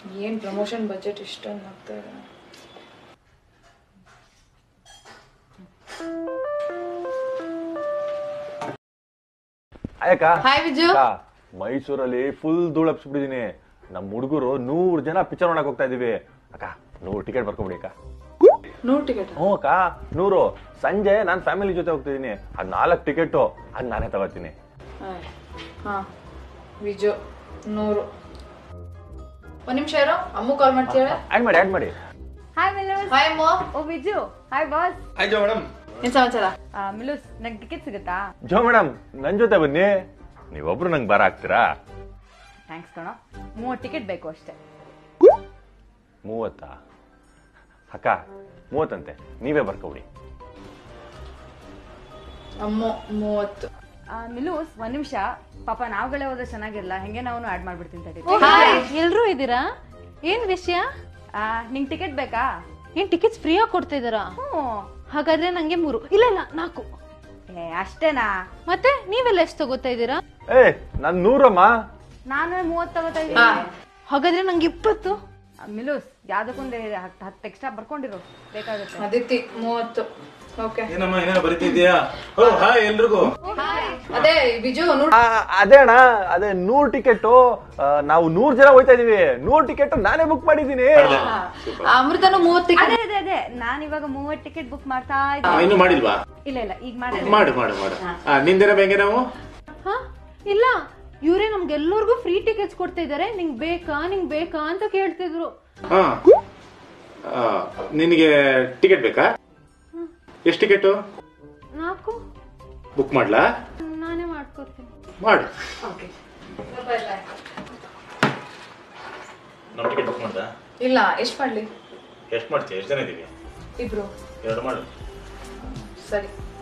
ಏನ್ promotion budget ಇಷ್ಟೊಂದು ಆಗ್ತಾ ಇದೆ ಅಯ್ಯಕ್ಕ ಹಾಯ್ ವಿಜು ಅಕ್ಕ, ಮೈಸೂರಲ್ಲಿ ಫುಲ್ ಧೂಳ್ ಹಬ್ಸ್ಬಿಟ್ಟಿದೀನಿ ನಮ್ ಹುಡುಗರು ನೂರ್ ಜನ ಪಿಕ್ಚರ್ ನೋಡಕ್ ಹೋಗ್ತಾ ಇದೀವಿ ಅಕ್ಕ ನೂರ್ ಟಿಕೆಟ್ ಬರ್ಕೊಂಬಿಡಿ ಅಕ್ಕ ನೂರು ಟಿಕೆಟ್ ಹ್ಞೂ ಅಕ್ಕ ನೂರು ಸಂಜೆ ನಾನ್ ಫ್ಯಾಮಿಲಿ ಜೊತೆ ಹೋಗ್ತಿದೀನಿ ಅದ್ ನಾಲ್ಕು ಟಿಕೆಟ್ ಅದ್ ನಾನೇ ತಗೋತೀನಿ ಹಾ ವಿಜು ನೂರು ಒಂದ್ ನಿಮಿಷ ಇರೋ ಅಮ್ಮು ಕಾಲ್ ಮಾಡ್ತೀಯಾಳೆ ಆಡ್ ಮಾಡಿ ಆಡ್ ಮಾಡಿ ಹಾಯ್ ಮಿಲೂಸ್ ಹಾಯ್ ಅಮ್ಮು ಓ ವಿಜು ಹಾಯ್ ಬಾಸ್ ಆಯ್ತು ಮೇಡಮ್ ಏನ್ ಸಮಾಚಾರ ಮಿಲೂಸ್ ನಂಗೆ ಟಿಕೆಟ್ ಸಿಗುತ್ತಾ ಜೋ ಮೇಡಮ್ ನನ್ ಜೊತೆ ಬನ್ನಿ ನೀವೊಬ್ರು ನಂಗೆ ಬರ ಹಾಕ್ತೀರಾ ಥ್ಯಾಂಕ್ಸ್ ಕಣೋ ಮೂವತ್ತು ಟಿಕೆಟ್ ಬೇಕು ಅಷ್ಟೇ ಮೂವತ್ತಾ ಅಕ್ಕ ಮೂವತ್ತಂತೆ ನೀವೇ ಬರ್ಕೊಬಿಡಿ ಅಮ್ಮು ಮೂವತ್ತು ಆ, ಮಿಲೂಸ್ ಒಂದ್ ನಿಮಿಷ ಪಾಪ ನಾವುಗಳೇ ಹೋದ್ರೆ ಚೆನ್ನಾಗಿರಲ್ಲ ಹೆಂಗೆ ನಾವು ಆಡ್ ಮಾಡ್ಬಿಡ್ತೀನಿ ತಡಿ ಎಲ್ರೂ ಇದ್ದೀರಾ ಏನ್ ವಿಷಯ ಆ, ನಿಂಗ್ ಟಿಕೆಟ್ ಬೇಕಾ ಏನ್ ಟಿಕೆಟ್ಸ್ ಫ್ರೀಯಾಗಿ ಕೊಡ್ತಾ ಇದಾರಾ ಹ್ಞೂ ಹಾಗಾದ್ರೆ ನಂಗೆ ಮೂರು ಇಲ್ಲ ಇಲ್ಲ ನಾಲ್ಕು ಏ ಅಷ್ಟೇನಾ ಮತ್ತೆ ನೀವೆಲ್ಲ ಎಷ್ಟು ತಗೋತಾ ಇದ್ದೀರಾ ಏ ನನ್ ನೂರಮ್ಮ ನಾನು ಮೂವತ್ತು ತಗೋತಾ ಇದ್ದೀನಿ ಹಾಗಾದ್ರೆ ನಂಗೆ ಇಪ್ಪತ್ತು ಆ, ಮಿಲೂಸ್ ಯಾವ್ದಕ್ಕೊಂದು ಹತ್ತು ಹತ್ತು ಎಕ್ಸ್ಟ್ರಾ ಬರ್ಕೊಂಡಿರು ಬೇಕಾಗುತ್ತೆ ಅದಿತಿ ಮೂವತ್ತು ಓಕೆ ಏನಮ್ಮ ಏನೇನೋ ಬರೀತಿದ್ಯಾ ಓ ಹಾಯ್ ಎಲ್ರಿಗೂ ಅದೇ ವಿಜು ನೂರು ಆ, ಅದೇ ಅಣ್ಣ ಅದೇ ನೂರ್ ಟಿಕೆಟ್ ನಾವು ನೂರ್ ಜನ ಹೋಯ್ತಾ ಇದೀವಿ ನೂರ್ ಟಿಕೆಟ್ ನಾನೇ ಬುಕ್ ಮಾಡಿದೀನಿ ಅಮೃತನು ಮೂವತ್ತು ಟಿಕೆಟ್ ಅದೇ ಅದೇ ಅದೇ ನಾನು ಇವಾಗ ಮೂವತ್ತು ಟಿಕೆಟ್ ಬುಕ್ ಮಾಡ್ತಾ ಆ, ಇದ್ದೀನಿ ಇನ್ನು ಮಾಡಿಲ್ವಾ ಇಲ್ಲ ಇಲ್ಲ ಈಗ ಮಾಡಿ ಮಾಡು ಮಾಡು ಮಾಡು ಆ, ನಿಂದೇನ ಹೆಂಗೆ ನಾವು ಹಾ ಇಲ್ಲ ಇವರೇ ನಮ್ಗೆಲ್ಲರಿಗೂ ಫ್ರೀ ಟಿಕೆಟ್ಸ್ ಕೊಡ್ತಾ ಇದಾರೆ ನಿಂಗ್ ಬೇಕಾ ನಿಂಗ್ ಬೇಕಾ ಅಂತ ಕೇಳ್ತಿದ್ರು ಹಾ ಆ, ನಿನಗೆ ಟಿಕೆಟ್ ಬೇಕಾ ಎಷ್ಟು ಟಿಕೆಟು ನಾಲ್ಕು ಬುಕ್ ಮಾಡ್ಲಾ ನಾನೇ ಮಾಡ್ಕೊತೀನಿ ಮಾಡು ಓಕೆ ನಮ್ಮ ಟಿಕೆಟ್ ಬುಕ್ ಮಾಡ್ದಾ ಇಲ್ಲ ಎಷ್ಟ್ ಮಾಡ್ಲಿ ಎಷ್ಟು ಮಾಡ್ತೀಯ ಎಷ್ಟು ಜನ ಇದೀವಿ ಇಬ್ರು ಎರಡು ಮಾಡು ಸರಿ